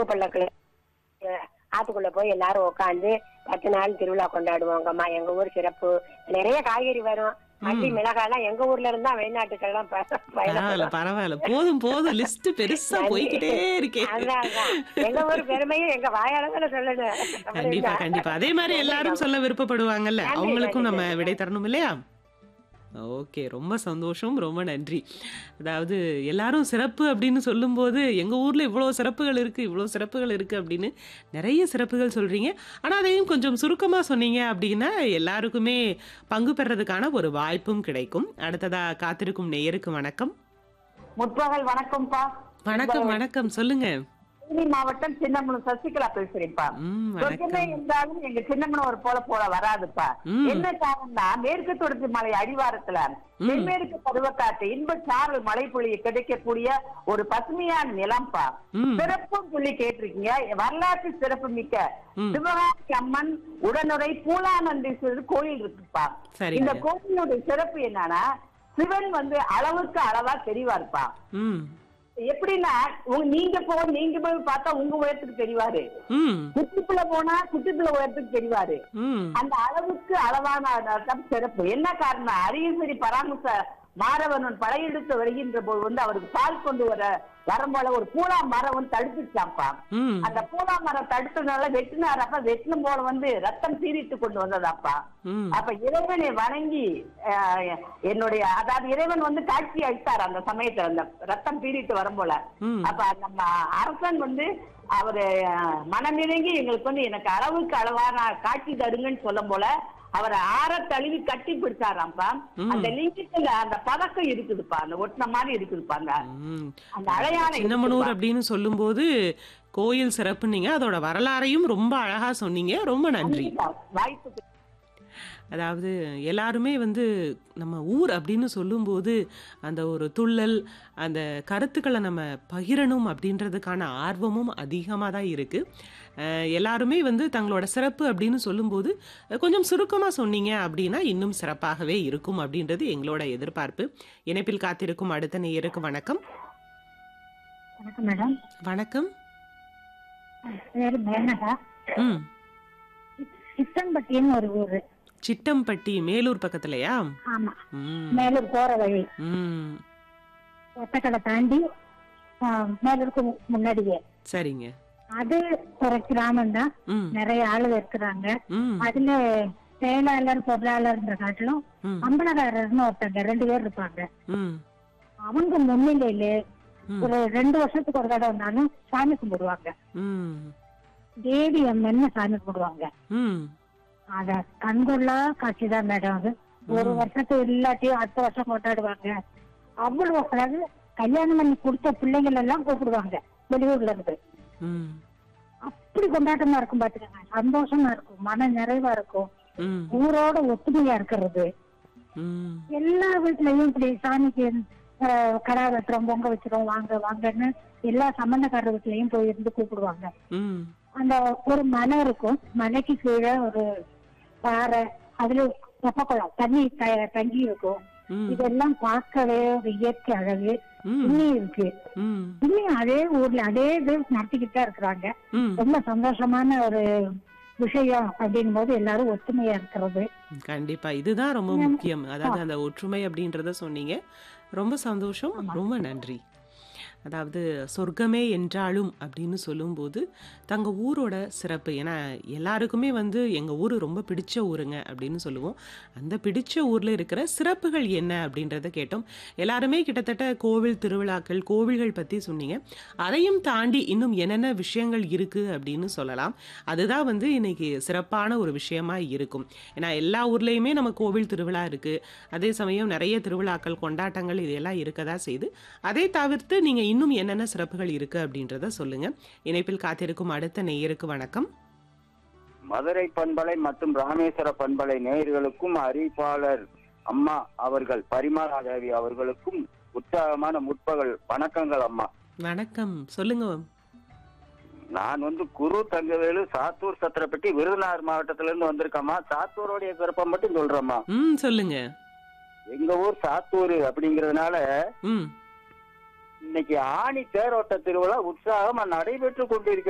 பூப்பள்ளக்குள்ள அஹ், ஆத்துக்குள்ள போய் எல்லாரும் உட்காந்து பத்து நாள் திருவிழா கொண்டாடுவோங்கம்மா எங்க ஊர் சிறப்பு நிறைய காய்கறி வரும் மல்லி மிளகாய் எல்லாம் எங்க ஊர்ல இருந்தா வெளிநாட்டுக்கெல்லாம் ப- பரவாயில்ல பயணப்படும் பரவாயில்ல போதும் போதும் லிஸ்ட் பெருசா நன்றி. போய்கிட்டே இருக்கே அதான், அதான். எங்க ஊர் பெருமையும் எங்க வாயால சொல்லணும் அப்புறம் கண்டிப்பா என்ன? கண்டிப்பா அதே மாதிரி எல்லாரும் சொல்ல விருப்பப்படுவாங்கல்ல நன்றி, அவங்களுக்கும் நன்றி, நம்ம நன்றி. விடை தரணும் இல்லையா ஓகே ரொம்ப சந்தோஷம் ரொம்ப நன்றி அதாவது எல்லாரும் சிறப்பு அப்படின்னு சொல்லும்போது எங்கள் ஊரில் இவ்வளோ சிறப்புகள் இருக்குது இவ்வளோ சிறப்புகள் இருக்குது அப்படின்னு நிறைய சிறப்புகள் சொல்கிறீங்க ஆனால் அதையும் கொஞ்சம் சுருக்கமாக சொன்னீங்க அப்படின்னா எல்லாருக்குமே பங்கு பெறதுக்கான ஒரு வாய்ப்பும் கிடைக்கும் அடுத்ததாக காத்திருக்கும் நேயருக்கு வணக்கம் முற்பகல் வணக்கம்ப்பா வணக்கம் வணக்கம் சொல்லுங்க தேனி மாவட்டம் சின்னமனூர் சசிகலா பேசுறேன்ப்பா ம் சொர்க்கமே வணக்கம் இருந்தாலும் எங்க சின்னமனூர் போல போல வராதுப்பா ம். என்ன காரணம்னா மேற்கு தொடர்ச்சி மலை அடிவாரத்துல தென்மேற்கு பருவக்காற்று இன்ப சாரல் மழை பொழிய கிடைக்கக்கூடிய ஒரு பசுமையான நிலம்பா ம் சிறப்பும் சொல்லி கேட்டிருக்கீங்க வரலாற்று சிறப்பு மிக்க ம். சிவகாமி அம்மன் உடனுரை பூலானந்தீஸ்வரர் கோயில் இருக்குப்பா சரிங்க. இந்த கோயிலுடைய சிறப்பு என்னன்னா சிவன் வந்து அளவுக்கு அளவா தெரிவாருப்பா ம் எப்படின்னா உங்க- நீங்க போ நீங்க போய் பார்த்தா உங்க உயரத்துக்கு தெரிவாரு ம் குட்டிப்புள்ள போனா குட்டிப்புள்ள உயரத்துக்கு தெரிவாரு ம் அந்த அளவுக்கு அளவான தான் சிறப்பு என்ன காரணம் அரியசரி பராமரிச மாறவன் படையெடுத்து வருகின்ற போது வந்து அவருக்கு பால் கொண்டு வர வரும்போல ஒரு பூலா மரம் வந்து தடுத்துச்சாப்பா ம் அந்த பூலா மரம் தடுத்ததுனால வெட்டினார் அப்ப வெட்டினும் போல வந்து ரத்தம் சீரிட்டு கொண்டு வந்ததாப்பா ம் அப்ப இறைவனை வணங்கி அஹ், என்னுடைய அதாவது இறைவன் வந்து காட்சி அளித்தார் அந்த சமயத்துல அந்த ரத்தம் பீறிட்டு வரும் போல ம் அப்ப நம்ம அரசன் வந்து அவரு அஹ், மனமிறங்கி எங்களுக்கு வந்து எனக்கு அளவுக்கு அளவான காட்சி தருங்கன்னு சொல்லும் போல அவரை ஆற தழுவி கட்டி பிடிச்சாராம்ப்பா ம். அந்த லிங்கத்துல அந்த பதக்கம் இருக்குதுப்பா அந்த ஒட்டின மாதிரி இருக்குதுப்பா அந்த ம். அந்த அடையாளம் சின்னமனூர் இருக்குதுப்பா. அப்படின்னு சொல்லும்போது கோயில் சிறப்புன்னீங்க அதோட வரலாறையும் ரொம்ப அழகா சொன்னீங்க ரொம்ப நன்றி கண்டிப்பா. வாய்ப்புக்கு அதாவது எல்லாருமே வந்து நம்ம ஊர் அப்படின்னு சொல்லும்போது அந்த ஒரு துள்ளல் அந்த கருத்துக்களை நம்ம பகிரணும் அப்படின்றதுக்கான ஆர்வமும் அதிகமாக தான் இருக்குது எல்லாருமே வந்து தங்களோட சிறப்பு அப்படின்னு சொல்லும்போது அஹ், கொஞ்சம் சுருக்கமாக சொன்னீங்க அப்படின்னா இன்னும் சிறப்பாகவே இருக்கும் அப்படின்றது எங்களோட எதிர்பார்ப்பு இணைப்பில் காத்திருக்கும் அடுத்த நேயருக்கு வணக்கம் வணக்கம் மேடம் வணக்கம் பேரு மேனகா ம் சித்தம்பட்டின்னு ஒரு ஊரு சிட்டம்பட்டி மேலூர் பக்கத்துலயா ஆமா ம் மேலூர் போற வழி ம் ஒத்தக்கடை தாண்டி ஆ, மேலூருக்கு மு- முன்னாடியே சரிங்க அது ஒரு கிராமம் தான் ம் நிறைய ஆளுங்க இருக்கிறாங்க ம் அதுல செயலாளர் பொருளாளர்ன்ற காட்டிலும் ம் அம்பலகாரர்னு ஒருத்தங்க ரெண்டு பேர் இருப்பாங்க ம் அவங்க முன்னிலையில ம். ஒரு ரெண்டு வருஷத்துக்கு ஒரு தடவை வந்தாலும் சாமி கும்பிடுவாங்க ம் தேவி அம்மன்னு சாமி கும்பிடுவாங்க ம் அத கண்கொள்ளா காட்சி தான் மேடம் அது ஒரு வருஷத்துக்கு இல்லாட்டியும் அடுத்த வருஷம் கொண்டாடுவாங்க அவ்வளவு அதாவது கல்யாணம் பண்ணி கொடுத்த பிள்ளைகள் எல்லாம் கூப்பிடுவாங்க வெளியூர்ல இருந்து ம் அப்படி கொண்டாட்டமா இருக்கும் பாத்துக்கோங்க சந்தோஷமா இருக்கும் மன நிறைவா இருக்கும் ம் ஊரோட ஒத்துமையா இருக்கிறது ம் எல்லா வீட்லயும் இப்படி சாமிக்கு அஹ், கடா வெட்டுறோம் பொங்க வச்சிரும் வாங்க வாங்கன்னு எல்லா சம்பந்தக்காரர் வீட்லயும் போய் இருந்து கூப்பிடுவாங்க ம் அந்த ஒரு மலை இருக்கும் மலைக்கு கீழே ஒரு பாறை அதுல வெப்பக்குளம் தண்ணி த- தங்கி இருக்கும் ம் இதெல்லாம் பார்க்கவே ஒரு இயற்கை அழகு ம் இன்னும் இருக்கு ம் இன்னும் அதே ஊர்ல அதே இது நடத்திக்கிட்டு தான் இருக்கிறாங்க ம் ரொம்ப சந்தோஷமான ஒரு விஷயம் அப்படின் போது எல்லாரும் ஒத்துமையா இருக்கிறது கண்டிப்பா இதுதான் ரொம்ப முக்கியம் அதாவது அந்த ஒற்றுமை அப்படின்றத சொன்னீங்க ரொம்ப சந்தோஷம் ரொம்ப நன்றி அதாவது சொர்க்கமே என்றாலும் அப்படின்னு சொல்லும்போது தங்க ஊரோட சிறப்பு ஏன்னா எல்லாருக்குமே வந்து எங்கள் ஊர் ரொம்ப பிடிச்ச ஊருங்க அப்படின்னு சொல்லுவோம் அந்த பிடிச்ச ஊரில் இருக்கிற சிறப்புகள் என்ன அப்படின்றத கேட்டோம் எல்லாருமே கிட்டத்தட்ட கோவில் திருவிழாக்கள் கோவில்கள் பற்றி சொன்னீங்க அதையும் தாண்டி இன்னும் என்னென்ன விஷயங்கள் இருக்குது அப்படின்னு சொல்லலாம் அதுதான் வந்து இன்னைக்கு சிறப்பான ஒரு விஷயமா இருக்கும் ஏன்னா எல்லா ஊர்லேயுமே நம்ம கோவில் திருவிழா இருக்குது அதே சமயம் நிறைய திருவிழாக்கள் கொண்டாட்டங்கள் இதெல்லாம் இருக்கதா செய்து அதை தவிர்த்து நீங்கள் இன்னும் என்னென்ன சிறப்புகள் இருக்குது அப்படின்றத சொல்லுங்கள் இணைப்பில் காத்திருக்கும் அடுத்த நேயருக்கு வணக்கம் மதுரை பண்பலை மற்றும் ராமேஸ்வர பண்பலை நேயர்களுக்கும் அறிவிப்பாளர் அம்மா அவர்கள் பரிமளாதேவி அவர்களுக்கும் உற்சாகமான முற்பகல் வணக்கங்கள் அம்மா வணக்கம் சொல்லுங்க நான் வந்து குரு தங்கவேலு சாத்தூர் சத்திரப்பட்டி விருதுநகர் மாவட்டத்துல இருந்து வந்திருக்கேம்மா சாத்தூருடைய சிறப்பை மட்டும் சொல்றேம்மா ம் சொல்லுங்க எங்க ஊர் சாத்தூர் அப்படிங்கறதுனால ம் இன்னைக்கு ஆணி தேரோட்ட திருவிழா உற்சாகமா நடைபெற்று கொண்டிருக்கிறது